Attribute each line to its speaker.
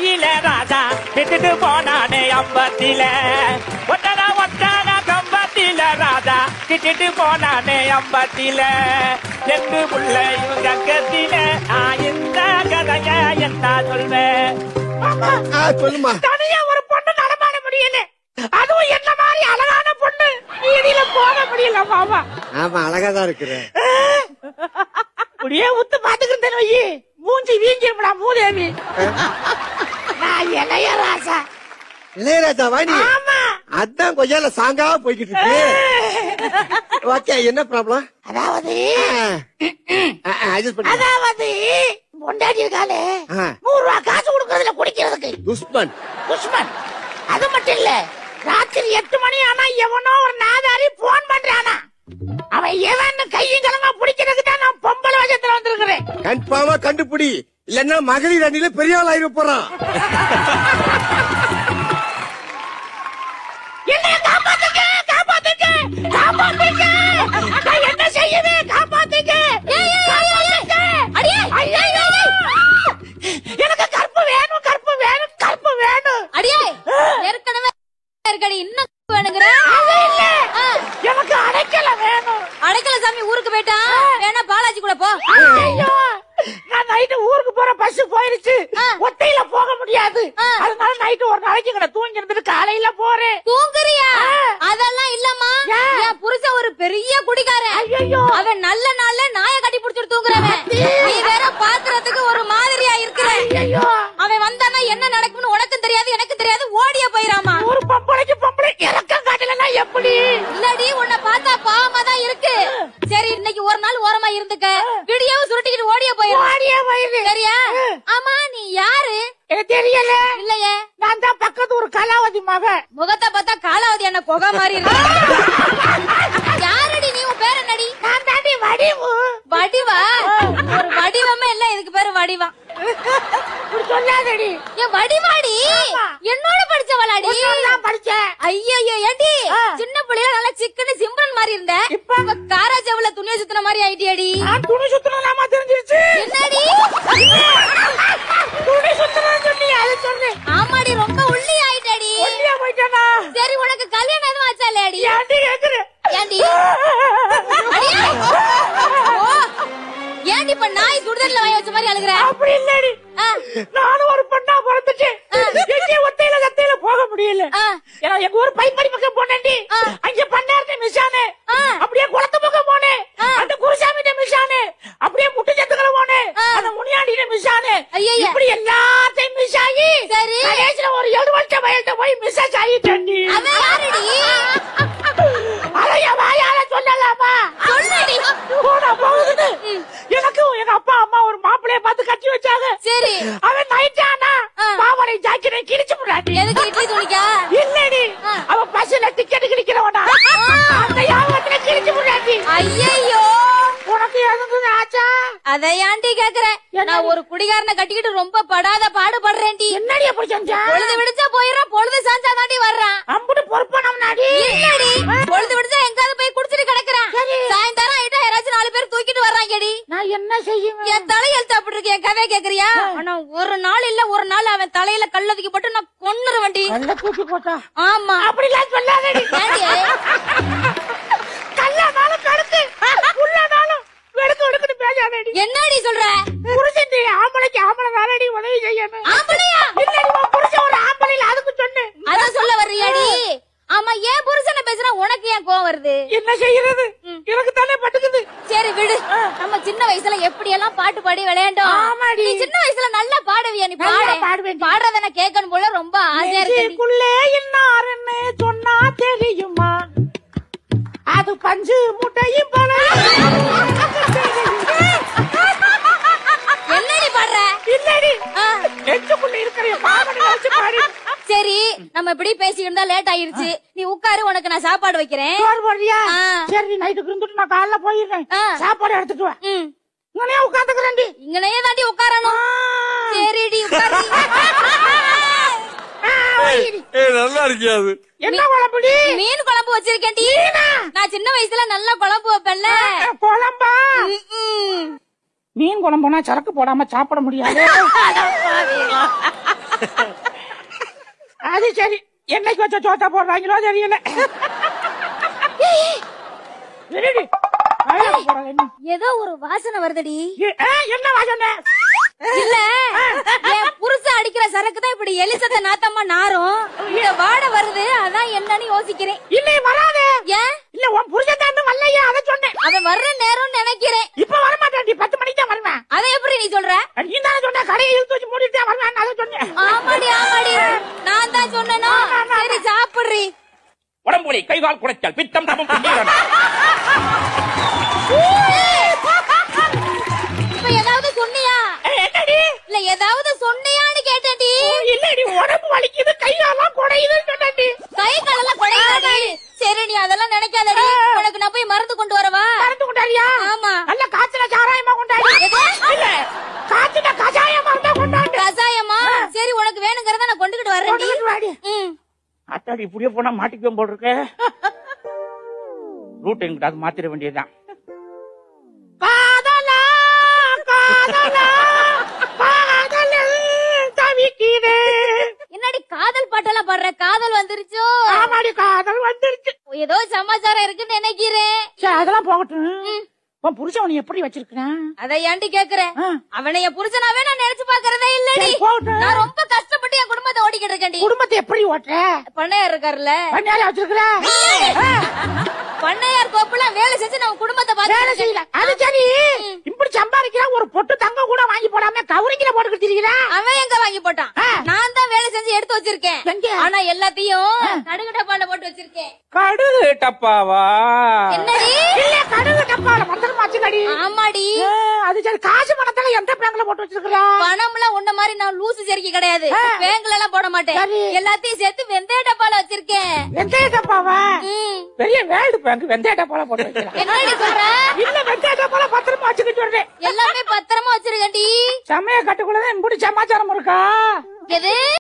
Speaker 1: அம்பத்தில ராஜா விட்டுட்டு போனானே அம்பத்தில ஒட்டனா ஒட்டனா கம்பத்தில ராஜா விட்டுட்டு போனானே அம்பத்தில ரெண்டு புள்ள இவங்க கத்தில நான் இந்த கதைய என்ன சொல்வேன்
Speaker 2: ஆ, சொல்லுமா
Speaker 1: தனியா ஒரு பொண்ணு நடமாட முடியல அதுவும் என்ன மாதிரி அழகான பொண்ணு வீதியில போக முடியல மாமா
Speaker 2: ஆமா அழகா தான் இருக்கிற
Speaker 1: அப்படியே உத்து பாத்துக்கிட்டேன் வையி மூஞ்சி வீங்கிருமடா மூதேவி நான் இளையராசா
Speaker 2: இளையராஜா வாணி
Speaker 1: ஆமா
Speaker 2: அதான் கொய்யால சாங்கா போய்கிட்டு இருக்கு ஓகே என்ன ப்ராப்ளம்
Speaker 1: அதாவது
Speaker 2: அட்ஜஸ்ட் பண்ணி
Speaker 1: அதாவது பொண்டாட்டி இருக்காளே
Speaker 2: ஆ.
Speaker 1: நூறு ரூபா காசு கொடுக்கறதுல குடிக்கிறதுக்கு
Speaker 2: துஷ்மன்
Speaker 1: துஷ்மன் அது மட்டும் இல்ல ராத்திரி எட்டு மணி ஆனா எவனோ ஒரு நாதாரி போன் பண்றானா அவன் எவன் கையும் கிழமா பிடிக்கிறதுக்கு தான் நான் பொம்பளை வசத்துல வந்திருக்கிறேன்
Speaker 2: கன்ஃபார்மா கண்டுபிடி இல்லன்னா மகளிர் அணியில பெரிய ஆள் ஆயிர போறான்
Speaker 1: என்னைய காப்பாத்துங்க காப்பாத்துங்க காப்பாத்துங்க நான் என்ன செய்யுவேன் காப்பாத்துங்க காப்பாத்துங்க. ஐயையோ. எனக்கு கற்பு வேணும் கற்பு வேணும் கற்பு வேணும்
Speaker 3: அடியே ஏற்கனவே இருக்கடி இன்னும் வேணுங்கிற
Speaker 1: அது இல்ல
Speaker 3: ஆ.
Speaker 1: எனக்கு அடைக்கல வேணும்
Speaker 3: அடைக்கல சாமி ஊருக்கு போயிட்டான் வேணா பாலாஜி கூட போ
Speaker 1: ஐயோ நான் நைட்டு ஊருக்கு போற பஸ் போயிருச்சு
Speaker 3: ஆ.
Speaker 1: ஒத்தையில போக முடியாது
Speaker 3: ஆ.
Speaker 1: அதனால நைட்டு ஒரு நாளைக்கு கூட தூங்கி இருந்துட்டு காலையில போறேன்
Speaker 3: தூங்குறியா
Speaker 1: ஆ.
Speaker 3: அதெல்லாம் இல்லம்மா
Speaker 1: ஏன்?
Speaker 3: என் புருஷன் ஒரு பெரிய குடிகாரன்
Speaker 1: ஐயோ
Speaker 3: அவன் நல்ல நாள்ல நாய கட்டி புடிச்சிட்டு தூங்குறவன் நீ வேற பாக்குறதுக்கு ஒரு மாதிரியா இருக்கிற
Speaker 1: ஐயோ
Speaker 3: அவன் வந்தானா என்ன நடக்கும்னு உனக்கும் தெரியாது எனக்கு தெரியாது ஓடிய போயிராமா
Speaker 1: ஒரு பொம்பளைக்கு பொம்பளை இறக்கம் காட்டலன்னா எப்படி
Speaker 3: இல்லடி உன்னை பார்த்தா பாவமா தான் இருக்கு சரி இன்னைக்கு ஒரு நாள் ஓரமா இருந்துக்க விடியவும் சுருட்டிக்கிட்டு ஓடிய போயிரு
Speaker 1: ஓடியே போயிரு
Speaker 3: சரியா ஆமா நீ யாரு
Speaker 1: எனக்கு தெரியல
Speaker 3: இல்லையே
Speaker 1: நான் தான் பக்கத்து ஒரு கலாவதி மகன்
Speaker 3: முகத்தை பார்த்தா காலாவதி என்ன புகை மாதிரி இருக்கு யாரடி நீ உன் பேர் என்னடி
Speaker 1: நான் தாண்டி வடிவு
Speaker 3: வடிவா ஒரு வடிவமே இல்ல இதுக்கு பேரு வடிவம்
Speaker 1: இப்படி சொல்லாதடி
Speaker 3: என் வடிவாடி
Speaker 1: ஆமா.
Speaker 3: என்னோட படிச்சவளாடி
Speaker 1: உன்னோடதான் படிச்சேன்
Speaker 3: ஐயோ ஏண்டி
Speaker 1: ஆ.
Speaker 3: சின்ன பிள்ளைல நல்லா சிக்கன சிம்ரன் மாதிரி இருந்த
Speaker 1: இப்ப?
Speaker 3: இப்ப காரா செவல துணியை சுத்தின மாதிரி ஆயிட்டியாடி
Speaker 1: நான் துணி சுத்தணும்லாமா தெரிஞ்சிருச்சு
Speaker 3: என்னடி
Speaker 1: துணி சுத்தணும் சொன்னி அது சொன்னேன்
Speaker 3: ஆமாடி ரொம்ப உள்ளி ஆயிட்டடி
Speaker 1: ஒல்லியா போயிட்டானா
Speaker 3: சரி உனக்கு கல்யாணம் எதுவும் ஆச்சா இல்லையாடி
Speaker 1: ஏன்டி கேக்குற
Speaker 3: ஏண்டி அடியே. ஓ, ஏண்டி இப்ப நாய் சுடுதல்ல வாய வச்ச மாதிரி அழுகுற
Speaker 1: அப்படி இல்லடி
Speaker 3: ஆ,
Speaker 1: நானும் ஒரு பொண்ணா பிறந்துட்டேன் எங்கேயும் ஒத்தையில கத்தையில போக முடியல
Speaker 3: ஆ.
Speaker 1: ஏன்னா எங்க ஊர் பைப்படி பக்கம் போனேன்டி
Speaker 3: ஆ.
Speaker 1: அங்க பண்ணார்ட்ட மிஸ் ஆனேன்
Speaker 3: ஆ.
Speaker 1: அப்படியே குளத்து பக்கம் போனேன்
Speaker 3: ஆ.
Speaker 1: அந்த குருசாமிட்ட மிஸ் ஆனேன் அப்படியே முட்டு சத்துக்களை போனேன்
Speaker 3: ஆ.
Speaker 1: அந்த முனியாண்டிட்ட மிஸ் ஆனேன்
Speaker 3: ஐயைய.
Speaker 1: இப்படி எல்லாத்தையும் மிஸ் ஆகி
Speaker 3: சரி.
Speaker 1: கடைசியில ஒரு ஏழு வருஷம் வயல்கிட்ட போய் மிஸ் ஆகிட்டேன்டி
Speaker 3: அவன் யாருடி
Speaker 1: அதைய வாயால சொல்லலாமா
Speaker 3: சொல்லுடி
Speaker 1: போனா போகுதுன்னு எனக்கும் எங்க அப்பா அம்மா ஒரு மாப்பிளைய பார்த்து கட்டி வச்சாங்க
Speaker 3: சரி
Speaker 1: அவன் நைட் ஆனா
Speaker 3: ஆ.
Speaker 1: பாவனை ஜாக்கிரை கிழிச்சு போடாட்டி
Speaker 3: எதுக்கு இட்லி துணிக்கா
Speaker 1: இல்லடி
Speaker 3: ஆ.
Speaker 1: அவன் பஸ்ல டிக்கெட் கிழிக்கிறவனா அந்த யாபத்துல கிழிச்சு போடாட்டி
Speaker 3: ஐயோ
Speaker 1: உனக்கு எதுவும் ஆச்சா
Speaker 3: அதை ஏன்டி கேக்குற நான் ஒரு குடிகாரனை கட்டிக்கிட்டு ரொம்ப படாத பாடுபடுறேன்டி
Speaker 1: என்னடி அப்படி செஞ்சா
Speaker 3: பொழுது விடிச்சா போயிடுறான் பொழுது சாஞ்சா தாண்டி வர்றான்
Speaker 1: அம்புட்டு பொறுப்பானவனாடி
Speaker 3: இல்லடி பொழுது விடிச்சா எங்காவது போய் குடிச்சிட்டு கிடக்குறான்
Speaker 1: சரி.
Speaker 3: சாயந்தரம் ஆயிட்டா யாராச்சும் நாலு பேர் தூக்கிட்டு வர்றாங்கடி
Speaker 1: நான் என்ன செய்வேன்
Speaker 3: என் தலையெழுத்து அப்படி இருக்கு என் கதை கேக்குறியா ஆனா ஒரு நாள் இல்ல ஒரு நாள் அவன் தலையில கல்லதுக்கு போட்டு நான் கொன்னுருவண்டி
Speaker 1: கல்ல தூக்கி போட்டா
Speaker 3: ஆமா
Speaker 1: அப்படிலாம் சொல்லாதடி
Speaker 3: ஏண்டி?
Speaker 1: கல்லானாலும் கடுக்கு உள்ளனாலும் வெடுக்கு வெடுக்குன்னு பேசாதடி
Speaker 3: என்னடி சொல்ற
Speaker 1: புருஷன் ஆம்பளைக்கு ஆம்பளை தானடி உதவி செய்யணும்
Speaker 3: ஆம்பளையா
Speaker 1: இல்லடி உன் புருஷன் ஒரு ஆம்பளைல அதுக்கு சொன்னேன்
Speaker 3: அதான் சொல்ல வர்றியாடி ஆமா ஏன் புருஷனை பேசுனா உனக்கு ஏன் கோவம் வருது
Speaker 1: என்ன செய்யறது எனக்கு தானே பட்டுக்குது
Speaker 3: சரி விடு நம்ம சின்ன வயசுல எப்படி எல்லாம் பாட்டு பாடி விளையாண்டோம்
Speaker 1: ஆமாடி.
Speaker 3: நீ சின்ன வயசுல நல்லா பாடுவியா நீ
Speaker 1: நல்லா
Speaker 3: பாடு
Speaker 1: பாடுவேன்டி.
Speaker 3: பாடுறத நான் கேட்கணும் போல ரொம்ப ஆசையா இருக்கு
Speaker 1: நெஞ்சுக்குள்ளே இன்னாருன்னு சொன்னா தெரியுமா அது பஞ்சு முட்டையும் போல
Speaker 3: என்னடி பாடுற
Speaker 1: இல்லடி
Speaker 3: ஆ,
Speaker 1: நெஞ்சுக்குள்ள இருக்கிற பாவனை வச்சு பாடி
Speaker 3: சரி நம்ம இப்படி பேசி இருந்தா லேட் ஆயிருச்சு நீ உட்காரு உனக்கு நான் சாப்பாடு வைக்கிறேன்
Speaker 1: சோறு போடுறியா
Speaker 3: ஆ.
Speaker 1: சரி நைட்டுக்கு இருந்துட்டு நான் காலைல போயிடுறேன்
Speaker 3: ஆ.
Speaker 1: சாப்பாடு எடுத்துட்டு வா
Speaker 3: ம்
Speaker 1: இங்கனே உட்காந்துக்கிறேன்டி
Speaker 3: இங்கனையே தாண்டி உட்காரணும் சரிடி உட்காரு
Speaker 4: ஏய் நல்லா இருக்கியா அது
Speaker 1: என்ன குழம்புடி
Speaker 3: மீன் குழம்பு வச்சிருக்கேன்டி நான் சின்ன வயசுல நல்லா குழம்பு வைப்பேன்ல
Speaker 1: குழம்பா
Speaker 3: ம்.
Speaker 1: மீன் குழம்புனா சரக்கு போடாம சாப்பிட முடியாது அது சரி என்னைக்கு வச்ச சோத்தா போடுறாங்களோ தெரியல என்னடி? வாயில போடுறாங்க, என்ன?
Speaker 3: ஏதோ ஒரு வாசனை வருதடி
Speaker 1: ஏ- ஆ, என்ன வாசனை
Speaker 3: இல்ல என் புருஷன் அடிக்கிற சரக்கு தான் இப்படி எலிசத்த நாத்தம்மா நாரும் இந்த வாடை வருது அதான் என்னன்னு யோசிக்கிறேன்
Speaker 1: இல்லை வராதே
Speaker 3: ஏன்
Speaker 1: இல்ல உன் புருஷன் தான் வரலையா அதை சொன்னேன்
Speaker 3: அவன் வர்ற நேரம்னு நினைக்கிறேன்
Speaker 1: இப்ப வர மாட்டேன் பத்து மணிக்கு தான் வருவேன்
Speaker 3: அதை எப்படி நீ சொல்ற
Speaker 1: நீ தானே சொன்ன கடையை இழுத்து வச்சு மூடிட்டு தான் வருவேன் அதை சொன்னேன்
Speaker 3: ஆமாடி ஆமாடி நான் தான் சொன்னேனோ சரி சாப்பிடுறி
Speaker 5: உடம்புலி கைகால் குடைச்சல் பித்தம் தமம் புஞ்சீரன்.
Speaker 3: இப்ப ஏதாவது சொன்னியா
Speaker 1: என்னடி
Speaker 3: இல்ல ஏதாவது சொன்னியான்னு கேட்டேன்டி
Speaker 1: இல்லடி உடம்பு வலிக்குது கையெல்லாம் குடையுதுன்னு சொன்னடி
Speaker 3: கை காலெல்லாம் குடையாடி சரி நீ அதெல்லாம் நினைக்காதடி உனக்கு நான் போய் மருந்து கொண்டு வரவா
Speaker 1: மருந்து கொண்டாடியா
Speaker 3: ஆமா
Speaker 1: நல்ல காய்ச்சல சாராயமா கொண்டாடி
Speaker 3: எது?
Speaker 1: இல்ல காய்ச்சல கஷாயமா இருந்தா கொண்டாண்டு
Speaker 3: கசாயமா சரி உனக்கு வேணுங்கிறத நான் கொண்டுகிட்டு வரேன்டி
Speaker 1: கொண்டுகிட்டு வாடி.
Speaker 3: ம்
Speaker 1: அத்தாடி இப்படியே போனா மாட்டிக்குவோம் போல் இருக்கு ரூட் எங்கிட்ட மாத்திர வேண்டியதுதான் காதலா காதலா காதலில் தவிக்கிறேன்
Speaker 3: என்னடி காதல் பாட்டெல்லாம் பாடுற காதல் வந்துருச்சோ
Speaker 1: ஆமாடி காதல் வந்துருச்சு
Speaker 3: ஏதோ சமாச்சாரம் இருக்குன்னு நினைக்கிறேன்
Speaker 1: சரி அதெல்லாம் போகட்டும் உன் புருஷன் உன்னை எப்படி வச்சிருக்கான்
Speaker 3: அதை ஏன்டி கேக்குற
Speaker 1: ஆ.
Speaker 3: அவனை என் புருஷனாவே நான் நினைச்சு பாக்குறதே இல்லடி
Speaker 1: சரி, போகட்டும்.
Speaker 3: நான் ரொம்ப கஷ்டப்பட்டு என் குடும்பத்தை ஓடிக்கிட்டு இருக்கேன்டி
Speaker 1: குடும்பத்தை எப்படி ஓட்டுற
Speaker 3: பண்ணையார் இருக்காருல்ல
Speaker 1: பண்ணையார வச்சிருக்கிற
Speaker 3: பண்ணையார் கோப்புல வேலை செஞ்சு நம்ம குடும்பத்தை
Speaker 1: வேலை
Speaker 3: பாத்து
Speaker 1: செய்யல அது சரி இப்படி சம்பாதிக்கிற ஒரு பொட்டு தங்கம் கூட வாங்கி போடாம கவுரிக்கிற போட்டுக்கிட்டு இருக்கிறா
Speaker 3: அவன் எங்க வாங்கி போட்டான்
Speaker 1: ஆ.
Speaker 3: நான் தான் வேலை செஞ்சு எடுத்து வச்சிருக்கேன்
Speaker 1: எங்க?
Speaker 3: ஆனா எல்லாத்தையும் கடுகு டப்பால போட்டு வச்சிருக்கேன்
Speaker 5: கடுகு டப்பாவா
Speaker 3: என்னடி
Speaker 1: இல்ல கடுகு டப்பால பத்திரமா வச்சுக்கடி
Speaker 3: ஆமாடி
Speaker 1: ஆ, அது சரி காசு பணத்துல எந்த பேங்க்ல போட்டு வச்சிருக்கிறா
Speaker 3: பணம்லாம் உன்ன மாதிரி நான் லூசு செருக்கி கிடையாது பேங்க்ல எல்லாம் போட மாட்டேன்
Speaker 1: சரி.
Speaker 3: எல்லாத்தையும் சேர்த்து வெந்தய டப்பால வச்சிருக்கேன்
Speaker 1: வெந்தய டப்பாவா
Speaker 3: ம்.
Speaker 1: பெரிய வேர்ல்டு பேங்க் வெந்தய டப்பால போட்டு வைக்கிறா
Speaker 3: என்னடி சொல்ற
Speaker 1: இல்ல வெந்தய டப்பால பத்திரமா வச்சுக்கிட்டு வருது
Speaker 3: எல்லாமே பத்திரமா வச்சிருக்கேன்டி
Speaker 1: சமய கட்டுக்குள்ளதான் இப்படி சமாச்சாரம் இருக்கா
Speaker 3: எது